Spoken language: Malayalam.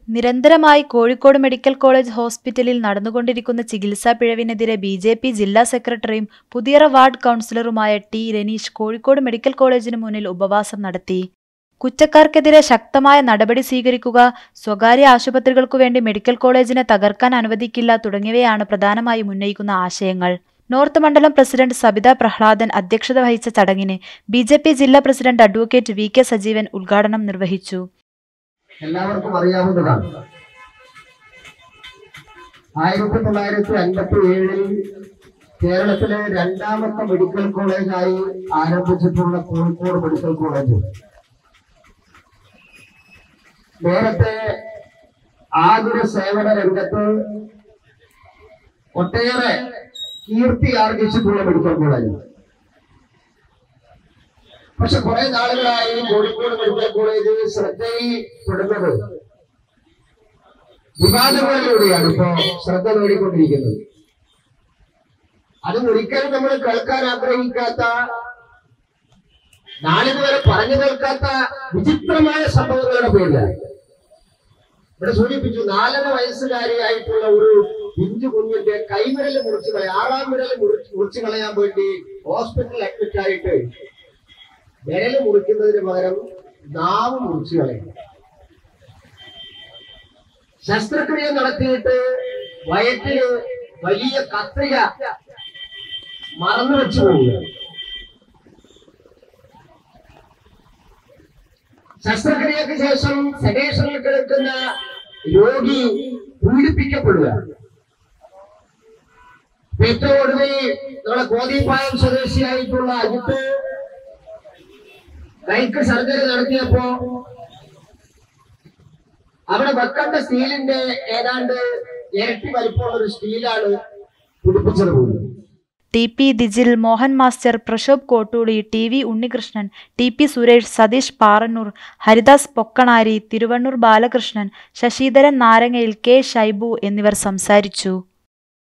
നിരന്തരമായി കോഴിക്കോട് മെഡിക്കൽ കോളേജ് ഹോസ്പിറ്റലിൽ നടന്നുകൊണ്ടിരിക്കുന്ന ചികിത്സാ പിഴവിനെതിരെ ബി ജെ പി ജില്ലാ സെക്രട്ടറിയും പുതിയറ വാർഡ് കൗൺസിലറുമായ ടി രനീഷ് കോഴിക്കോട് മെഡിക്കൽ കോളേജിന് മുന്നിൽ ഉപവാസം നടത്തി കുറ്റക്കാർക്കെതിരെ ശക്തമായ നടപടി സ്വീകരിക്കുക സ്വകാര്യ ആശുപത്രികൾക്കു വേണ്ടി മെഡിക്കൽ കോളേജിനെ തകർക്കാൻ അനുവദിക്കില്ല തുടങ്ങിയവയാണ് പ്രധാനമായും ഉന്നയിക്കുന്ന ആശയങ്ങൾ നോർത്ത് മണ്ഡലം പ്രസിഡന്റ് സബിത പ്രഹ്ലാദൻ അധ്യക്ഷത വഹിച്ച ചടങ്ങിന് ബി ജെ പി ജില്ലാ president advocate V K Sajeevan ഉദ്ഘാടനം നിർവഹിച്ചു എല്ലാവർക്കും അറിയാവുന്നതാണ് ആയിരത്തി തൊള്ളായിരത്തി അൻപത്തി ഏഴിൽ കേരളത്തിലെ രണ്ടാമത്തെ മെഡിക്കൽ കോളേജായി ആരംഭിച്ചിട്ടുള്ള കോഴിക്കോട് മെഡിക്കൽ കോളേജ് നേരത്തെ ആതുര സേവന രംഗത്ത് ഒട്ടേറെ കീർത്തി ആർജിച്ചിട്ടുള്ള മെഡിക്കൽ കോളേജ് പക്ഷെ കുറെ നാളുകളായി കോഴിക്കോട് മെഡിക്കൽ കോളേജ് ശ്രദ്ധയിൽപ്പെടുന്നത് വിവാദങ്ങളിലൂടെയാണ് ഇപ്പോ ശ്രദ്ധ നേടിക്കൊണ്ടിരിക്കുന്നത് അത് ഒരിക്കലും നമ്മൾ കേൾക്കാൻ ആഗ്രഹിക്കാത്ത നാളിതുവരെ പറഞ്ഞു കേൾക്കാത്ത വിചിത്രമായ സംഭവങ്ങളുടെ പേരിലാണ് ഇവിടെ സൂചിപ്പിച്ചു നാലര വയസ്സുകാരിയായിട്ടുള്ള ഒരു പിഞ്ചു കുഞ്ഞിന്റെ കൈവിരൽ മുറിച്ച് കളയാൻ ആറാം വിരൽ മുറിച്ച് മുറിച്ച് കളയാൻ വേണ്ടി ഹോസ്പിറ്റലിൽ അഡ്മിറ്റ് ആയിട്ട് വിരൽ മുറിക്കുന്നതിന് പകരം നാവ് മുറിച്ച് കളയും ശസ്ത്രക്രിയ നടത്തിയിട്ട് വയറ്റില് വലിയ കത്രിക മറന്നു വെച്ചു പോവുക ശസ്ത്രക്രിയക്ക് ശേഷം സെഡേഷനിൽ കിടക്കുന്ന രോഗി പീഡിപ്പിക്കപ്പെടുക ഏറ്റവും ഒടുവിൽ നമ്മളെ കോതിപ്പായം സ്വദേശിയായിട്ടുള്ള അജിത്ത് കൈക്ക് സർജറി നടത്തിയപ്പോ അവിടെ വെക്കേണ്ട സ്റ്റീലിന്റെ ഏതാണ്ട് ഇരട്ടി വലിപ്പമുള്ള ഒരു സ്റ്റീലാണ് പിടിപ്പിച്ചത് പോലും T P Dijil Mohan master Prashobh Kottooli T V Unnikrishnan T P Suresh Satheesh Parannur Haridas Pokkanari Thiruvannur Balakrishnan Sasidharan നാരങ്ങയിൽ കെ ഷൈബു എന്നിവർ സംസാരിച്ചു